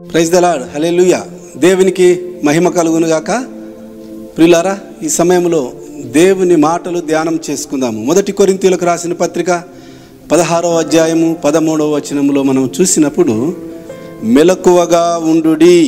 praise the Lord హలే దేవునికి మహిమ కలుగునుగాక ప్రియులారా ఈ సమయంలో దేవుని మాటలు ధ్యానం చేసుకుందాము మొదటి కొరింతీలకు రాసిన పత్రిక పదహారవ అధ్యాయము పదమూడవ వచనంలో మనం చూసినప్పుడు మెలకువగా ఉండుడి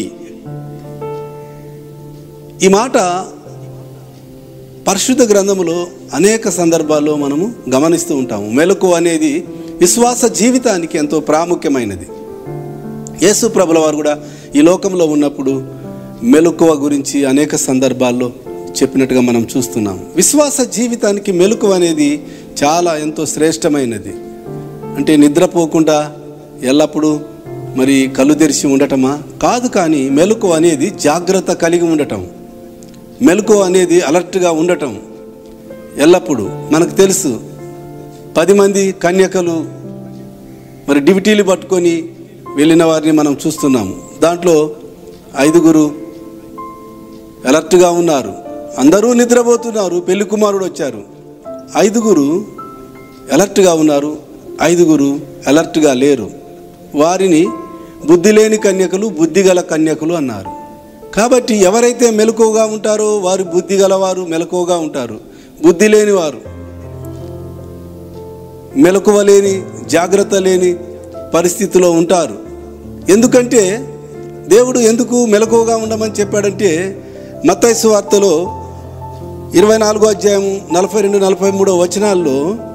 ఈ మాట పరిశుద్ధ గ్రంథములో అనేక సందర్భాల్లో మనము గమనిస్తూ ఉంటాము మెలకు అనేది విశ్వాస జీవితానికి ఎంతో ప్రాముఖ్యమైనది యేసు ప్రభుల వారు కూడా ఈ లోకంలో ఉన్నప్పుడు మెలకువ గురించి అనేక సందర్భాల్లో చెప్పినట్టుగా మనం చూస్తున్నాం విశ్వాస జీవితానికి మెలకువ అనేది చాలా ఎంతో శ్రేష్టమైనది అంటే నిద్రపోకుండా ఎల్లప్పుడూ మరి కళ్ళు తెరిచి ఉండటమా కాదు కానీ మెలకువ అనేది జాగ్రత్త కలిగి ఉండటం మెలకువ అనేది అలర్ట్గా ఉండటం ఎల్లప్పుడూ మనకు తెలుసు పది మంది కన్యకలు మరి డివిటీలు పట్టుకొని వెళ్ళిన వారిని మనం చూస్తున్నాము దాంట్లో ఐదుగురు అలర్ట్గా ఉన్నారు అందరూ నిద్రపోతున్నారు పెళ్లి కుమారుడు వచ్చారు ఐదుగురు అలర్ట్గా ఉన్నారు ఐదుగురు అలర్ట్గా లేరు వారిని బుద్ధి లేని కన్యకలు బుద్ధిగల కన్యకలు అన్నారు కాబట్టి ఎవరైతే మెలకువగా ఉంటారో వారు బుద్ధి గలవారు మెలకువగా ఉంటారు బుద్ధి లేని వారు మెలకువ లేని జాగ్రత్త లేని పరిస్థితిలో ఉంటారు ఎందుకంటే దేవుడు ఎందుకు మెలకువగా ఉండమని చెప్పాడంటే మత్తైసు వార్తలో ఇరవై నాలుగో అధ్యాయం నలభై రెండు నలభై మూడో వచనాల్లో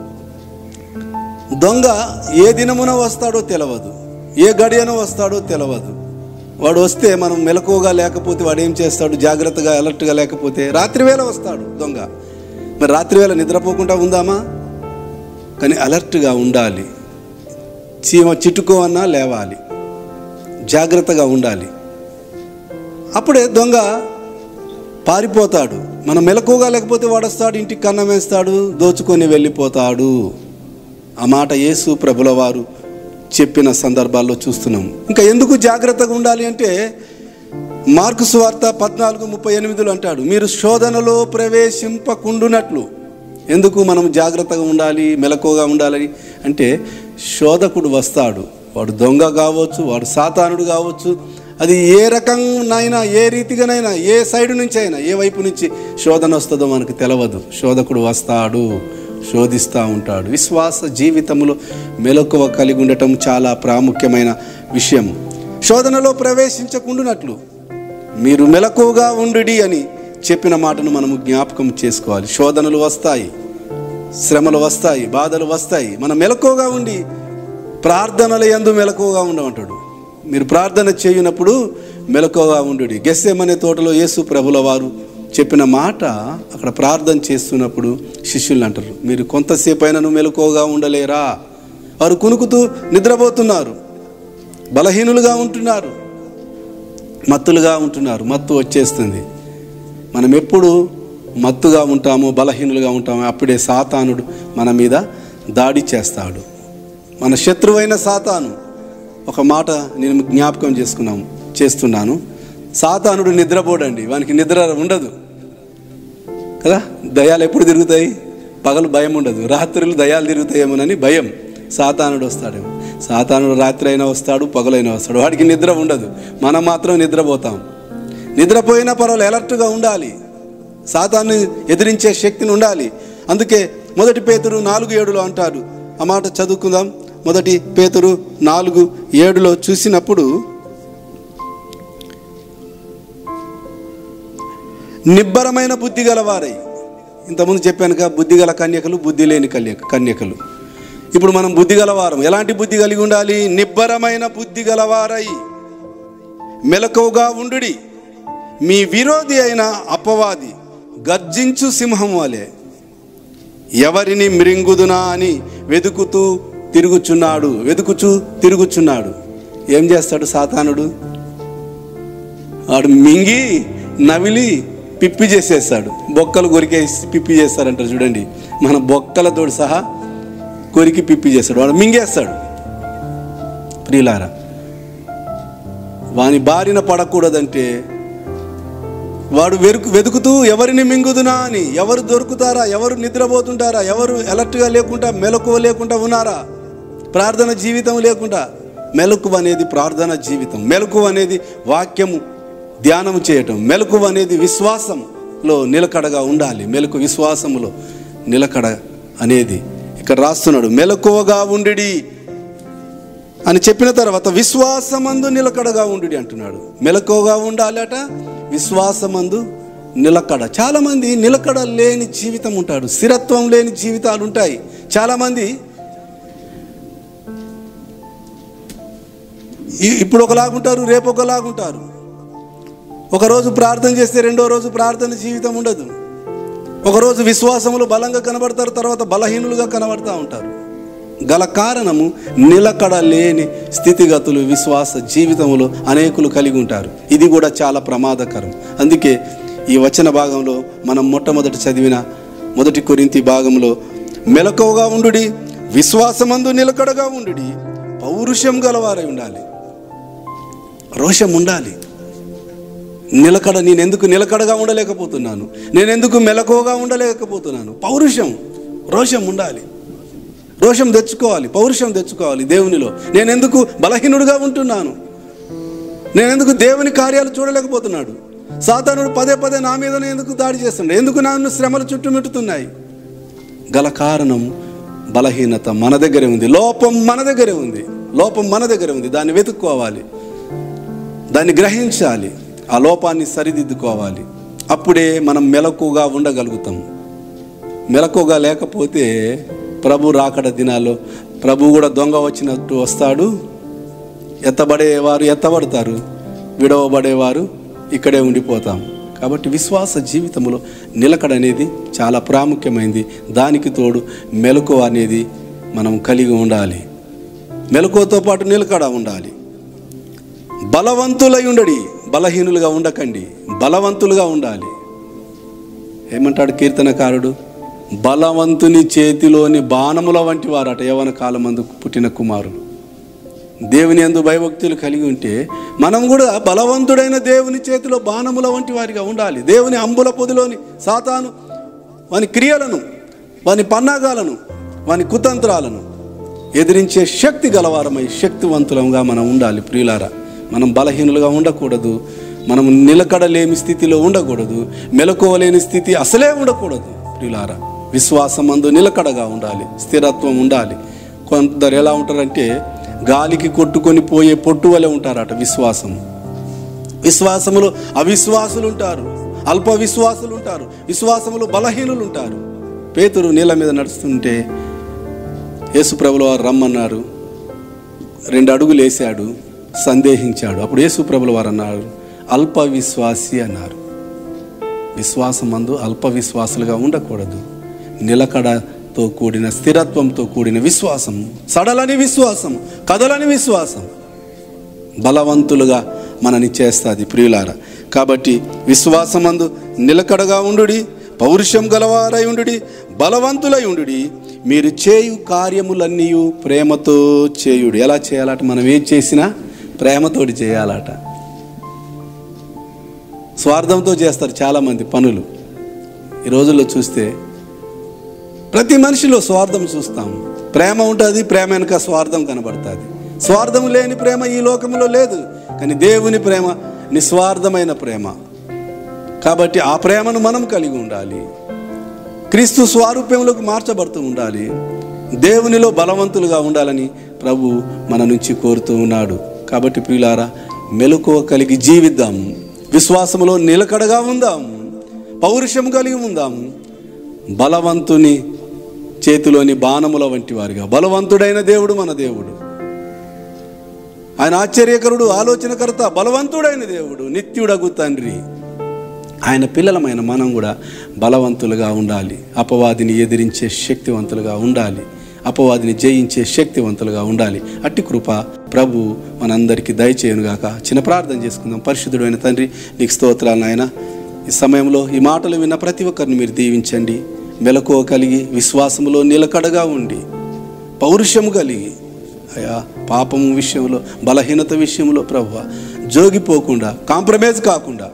దొంగ ఏ దినమున వస్తాడో తెలవదు ఏ గడియన వస్తాడో తెలవదు వాడు వస్తే మనం మెలకువగా లేకపోతే వాడు ఏం చేస్తాడు జాగ్రత్తగా అలర్ట్గా లేకపోతే రాత్రివేళ వస్తాడు దొంగ మరి రాత్రివేళ నిద్రపోకుండా ఉందామా కానీ అలర్ట్గా ఉండాలి చీమ చిట్టుకో అన్నా లేవాలి జాగ్రత్తగా ఉండాలి అప్పుడే దొంగ పారిపోతాడు మనం మెలకువగా లేకపోతే వాడు వస్తాడు ఇంటికి కన్నం వేస్తాడు దోచుకొని వెళ్ళిపోతాడు ఆ మాట యేసు ప్రభుల వారు చెప్పిన సందర్భాల్లో చూస్తున్నాం ఇంకా ఎందుకు జాగ్రత్తగా ఉండాలి అంటే మార్కు సువార్త పద్నాలుగు ముప్పై ఎనిమిదిలో అంటాడు మీరు శోధనలో ప్రవేశింపకుండునట్లు ఎందుకు మనం జాగ్రత్తగా ఉండాలి మెలకువగా ఉండాలని అంటే శోధకుడు వస్తాడు వాడు దొంగ కావచ్చు వాడు సాతానుడు కావచ్చు అది ఏ రకంనైనా ఏ రీతిగానైనా ఏ సైడ్ నుంచి అయినా ఏ వైపు నుంచి శోధన వస్తుందో మనకు తెలవదు శోధకుడు వస్తాడు శోధిస్తూ ఉంటాడు విశ్వాస జీవితంలో మెలకువ కలిగి ఉండటం చాలా ప్రాముఖ్యమైన విషయం శోధనలో ప్రవేశించకుండానట్లు మీరు మెలకువగా ఉండుడి అని చెప్పిన మాటను మనము జ్ఞాపకం చేసుకోవాలి శోధనలు వస్తాయి శ్రమలు వస్తాయి బాధలు వస్తాయి మనం మెలకువగా ఉండి ప్రార్థనల ఎందు మెలకువగా ఉండమంటాడు మీరు ప్రార్థన చేయనప్పుడు మెలకువగా ఉండు గెస్సేమనే తోటలో యేసు ప్రభుల వారు చెప్పిన మాట అక్కడ ప్రార్థన చేస్తున్నప్పుడు శిష్యులు అంటారు మీరు కొంతసేపు అయినా మెలకువగా ఉండలేరా వారు కునుకుతూ నిద్రపోతున్నారు బలహీనులుగా ఉంటున్నారు మత్తులుగా ఉంటున్నారు మత్తు వచ్చేస్తుంది మనం ఎప్పుడు మత్తుగా ఉంటామో బలహీనులుగా ఉంటామో అప్పుడే సాతానుడు మన మీద దాడి చేస్తాడు మన శత్రువైన సాతాను ఒక మాట నేను జ్ఞాపకం చేసుకున్నాము చేస్తున్నాను సాతానుడు నిద్రపోడండి వానికి నిద్ర ఉండదు కదా దయాలు ఎప్పుడు తిరుగుతాయి పగలు భయం ఉండదు రాత్రులు దయాలు తిరుగుతాయేమోనని భయం సాతానుడు వస్తాడేమో సాతానుడు రాత్రి అయినా వస్తాడు పగలైనా వస్తాడు వాడికి నిద్ర ఉండదు మనం మాత్రం నిద్రపోతాం నిద్రపోయినా పర్వాలేదు అలర్ట్గా ఉండాలి సాతాన్ని ఎదిరించే శక్తిని ఉండాలి అందుకే మొదటి పేతురు నాలుగు ఏడులో అంటాడు ఆ మాట చదువుకుందాం మొదటి పేతురు నాలుగు ఏడులో చూసినప్పుడు నిబ్బరమైన బుద్ధి గలవారై ఇంతకుముందు చెప్పానుగా బుద్ధి గల కన్యకలు బుద్ధి లేని కన్యక కన్యకలు ఇప్పుడు మనం బుద్ధి గలవారం ఎలాంటి బుద్ధి కలిగి ఉండాలి నిబ్బరమైన బుద్ధి గలవారై మెలకువగా ఉండుడి మీ విరోధి అయిన అపవాది గర్జించు సింహం వలె ఎవరిని మృంగుదునా అని వెతుకుతూ తిరుగుచున్నాడు వెతుకుచూ తిరుగుచున్నాడు ఏం చేస్తాడు సాతానుడు వాడు మింగి నవిలి పిప్పి చేసేస్తాడు బొక్కలు కొరికేసి పిప్పి చేస్తారంటారు చూడండి మన బొక్కలతో సహా కొరికి పిప్పి చేస్తాడు వాడు మింగేస్తాడు ప్రియులారా వాని బారిన పడకూడదంటే వాడు వెరుకు వెతుకుతూ ఎవరిని మింగుదునా అని ఎవరు దొరుకుతారా ఎవరు నిద్రపోతుంటారా ఎవరు అలర్ట్గా లేకుండా మెలకువ లేకుండా ఉన్నారా ప్రార్థన జీవితం లేకుండా మెలకు అనేది ప్రార్థన జీవితం మెలకు అనేది వాక్యము ధ్యానం చేయటం మెలకు అనేది విశ్వాసంలో నిలకడగా ఉండాలి మెలకు విశ్వాసములో నిలకడ అనేది ఇక్కడ రాస్తున్నాడు మెలకువగా ఉండిడి అని చెప్పిన తర్వాత విశ్వాసమందు నిలకడగా ఉండి అంటున్నాడు మెలకువగా ఉండాలట విశ్వాసమందు నిలకడ చాలామంది నిలకడ లేని జీవితం ఉంటాడు స్థిరత్వం లేని జీవితాలు ఉంటాయి చాలామంది ఈ- ఇప్పుడు ఒకలాగుంటారు రేపు ఒకలాగుంటారు ఒకరోజు ప్రార్థన చేస్తే రెండో రోజు ప్రార్థన జీవితం ఉండదు ఒకరోజు విశ్వాసములు బలంగా కనబడతారు తర్వాత బలహీనులుగా కనబడతా ఉంటారు గల కారణము నిలకడ లేని స్థితిగతులు విశ్వాస జీవితములో అనేకులు కలిగి ఉంటారు ఇది కూడా చాలా ప్రమాదకరం అందుకే ఈ వచన భాగంలో మనం మొట్టమొదటి చదివిన మొదటి కొరింతి భాగంలో మెలకువగా ఉండుడి విశ్వాసమందు నిలకడగా ఉండుడి పౌరుషం గలవారై ఉండాలి రోషం ఉండాలి నిలకడ నేను ఎందుకు నిలకడగా ఉండలేకపోతున్నాను నేను ఎందుకు మెలకువగా ఉండలేకపోతున్నాను పౌరుషం రోషం ఉండాలి రోషం తెచ్చుకోవాలి పౌరుషం తెచ్చుకోవాలి దేవునిలో నేను ఎందుకు బలహీనుడిగా ఉంటున్నాను నేను ఎందుకు దేవుని కార్యాలు చూడలేకపోతున్నాడు సాతానుడు పదే పదే నా మీదనే ఎందుకు దాడి చేస్తున్నాడు ఎందుకు నన్ను శ్రమలు చుట్టుముట్టుతున్నాయి గల కారణం బలహీనత మన దగ్గరే ఉంది లోపం మన దగ్గరే ఉంది లోపం మన దగ్గరే ఉంది దాన్ని వెతుక్కోవాలి దాన్ని గ్రహించాలి ఆ లోపాన్ని సరిదిద్దుకోవాలి అప్పుడే మనం మెలకుగా ఉండగలుగుతాం మెలకుగా లేకపోతే ప్రభు రాకడ దినాల్లో ప్రభు కూడా దొంగ వచ్చినట్టు వస్తాడు ఎత్తబడేవారు ఎత్తబడతారు విడవబడేవారు ఇక్కడే ఉండిపోతాం కాబట్టి విశ్వాస జీవితంలో నిలకడ అనేది చాలా ప్రాముఖ్యమైనది దానికి తోడు మెలకువ అనేది మనం కలిగి ఉండాలి మెలకువతో పాటు నిలకడ ఉండాలి బలవంతులై ఉండడి బలహీనులుగా ఉండకండి బలవంతులుగా ఉండాలి ఏమంటాడు కీర్తనకారుడు బలవంతుని చేతిలోని బాణముల వంటి వారట యవన కాలమందు పుట్టిన కుమారులు దేవుని అందు భయభక్తులు కలిగి ఉంటే మనం కూడా బలవంతుడైన దేవుని చేతిలో బాణముల వంటి వారిగా ఉండాలి దేవుని అంబుల పొదిలోని సాతాను వాని క్రియలను వాని పన్నాగాలను వాని కుతంత్రాలను ఎదిరించే శక్తి గలవారమై శక్తివంతులంగా మనం ఉండాలి ప్రియులారా మనం బలహీనులుగా ఉండకూడదు మనం నిలకడలేని స్థితిలో ఉండకూడదు మెలకువలేని స్థితి అసలే ఉండకూడదు ప్రియులారా విశ్వాసం అందు నిలకడగా ఉండాలి స్థిరత్వం ఉండాలి కొందరు ఎలా ఉంటారంటే గాలికి కొట్టుకొని పోయే పొట్టు వలె ఉంటారట విశ్వాసం విశ్వాసములు అవిశ్వాసులు ఉంటారు అల్ప విశ్వాసులు ఉంటారు విశ్వాసములు బలహీనులు ఉంటారు పేతురు నీళ్ళ మీద నడుస్తుంటే యేసుప్రభుల వారు రమ్మన్నారు రెండు అడుగులు వేశాడు సందేహించాడు అప్పుడు యేసుప్రభుల వారు అన్నారు అల్ప విశ్వాసి అన్నారు విశ్వాసమందు అల్ప విశ్వాసులుగా ఉండకూడదు నిలకడతో కూడిన స్థిరత్వంతో కూడిన విశ్వాసం సడలని విశ్వాసం కదలని విశ్వాసం బలవంతులుగా మనని చేస్తుంది ప్రియులార కాబట్టి విశ్వాసమందు నిలకడగా ఉండుడి పౌరుషం గలవారై ఉండుడి బలవంతులై ఉండుడి మీరు చేయు కార్యములన్నీ ప్రేమతో చేయుడు ఎలా చేయాలట మనం ఏం చేసినా ప్రేమతోటి చేయాలట స్వార్థంతో చేస్తారు చాలామంది పనులు ఈ రోజుల్లో చూస్తే ప్రతి మనిషిలో స్వార్థం చూస్తాం ప్రేమ ఉంటుంది ప్రేమ వెనుక స్వార్థం కనబడుతుంది స్వార్థం లేని ప్రేమ ఈ లోకంలో లేదు కానీ దేవుని ప్రేమ నిస్వార్థమైన ప్రేమ కాబట్టి ఆ ప్రేమను మనం కలిగి ఉండాలి క్రీస్తు స్వారూప్యంలోకి మార్చబడుతూ ఉండాలి దేవునిలో బలవంతులుగా ఉండాలని ప్రభు మన నుంచి కోరుతూ ఉన్నాడు కాబట్టి ప్రియులారా మెలకువ కలిగి జీవిద్దాం విశ్వాసములో నిలకడగా ఉందాం పౌరుషం కలిగి ఉందాం బలవంతుని చేతిలోని బాణముల వంటి వారిగా బలవంతుడైన దేవుడు మన దేవుడు ఆయన ఆశ్చర్యకరుడు ఆలోచనకర్త బలవంతుడైన దేవుడు నిత్యుడగు తండ్రి ఆయన పిల్లలమైన మనం కూడా బలవంతులుగా ఉండాలి అపవాదిని ఎదిరించే శక్తివంతులుగా ఉండాలి అపవాదిని జయించే శక్తివంతులుగా ఉండాలి అట్టి కృప ప్రభు మనందరికీ దయచేయనుగాక చిన్న ప్రార్థన చేసుకుందాం పరిశుద్ధుడైన తండ్రి నీకు స్తోత్రాలు నాయన ఈ సమయంలో ఈ మాటలు విన్న ప్రతి ఒక్కరిని మీరు దీవించండి మెలకువ కలిగి విశ్వాసములో నిలకడగా ఉండి పౌరుషము కలిగి అయా పాపము విషయంలో బలహీనత విషయంలో ప్రభు జోగిపోకుండా కాంప్రమైజ్ కాకుండా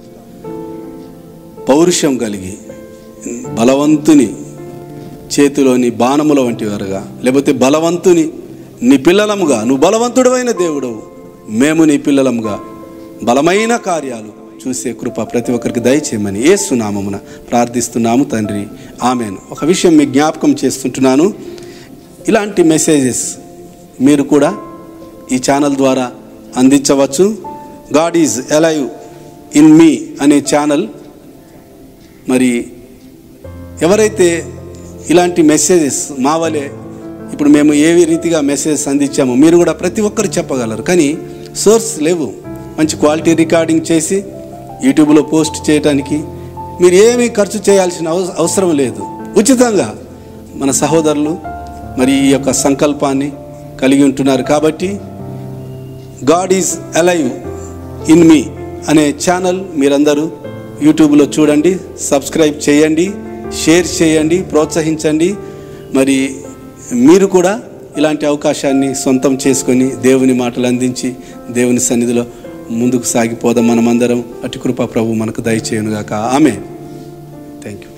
పౌరుషం కలిగి బలవంతుని చేతిలోని బాణముల వంటి వారుగా లేకపోతే బలవంతుని నీ పిల్లలముగా నువ్వు బలవంతుడమైన దేవుడవు మేము నీ పిల్లలముగా బలమైన కార్యాలు చూసే కృప ప్రతి ఒక్కరికి దయచేయమని ఏసునామమున ప్రార్థిస్తున్నాము తండ్రి ఆమెను ఒక విషయం మీకు జ్ఞాపకం చేస్తుంటున్నాను ఇలాంటి మెసేజెస్ మీరు కూడా ఈ ఛానల్ ద్వారా అందించవచ్చు God is alive in me అనే ఛానల్ మరి ఎవరైతే ఇలాంటి మెసేజెస్ మా వలె ఇప్పుడు మేము ఏ రీతిగా మెసేజెస్ అందించామో మీరు కూడా ప్రతి ఒక్కరు చెప్పగలరు కానీ సోర్స్ లేవు మంచి క్వాలిటీ రికార్డింగ్ చేసి యూట్యూబ్లో పోస్ట్ చేయడానికి మీరు ఏమీ ఖర్చు చేయాల్సిన అవస- అవసరం లేదు ఉచితంగా మన సహోదరులు మరి ఈ యొక్క సంకల్పాన్ని కలిగి ఉంటున్నారు కాబట్టి God is alive in me అనే ఛానల్ మీరందరూ యూట్యూబ్లో చూడండి సబ్స్క్రైబ్ చేయండి షేర్ చేయండి ప్రోత్సహించండి మరి మీరు కూడా ఇలాంటి అవకాశాన్ని సొంతం చేసుకొని దేవుని మాటలు అందించి దేవుని సన్నిధిలో ముందుకు సాగిపోదాం మనమందరం అటు కృపా ప్రభు మనకు దయచేయనుగాక ఆమె థ్యాంక్ యూ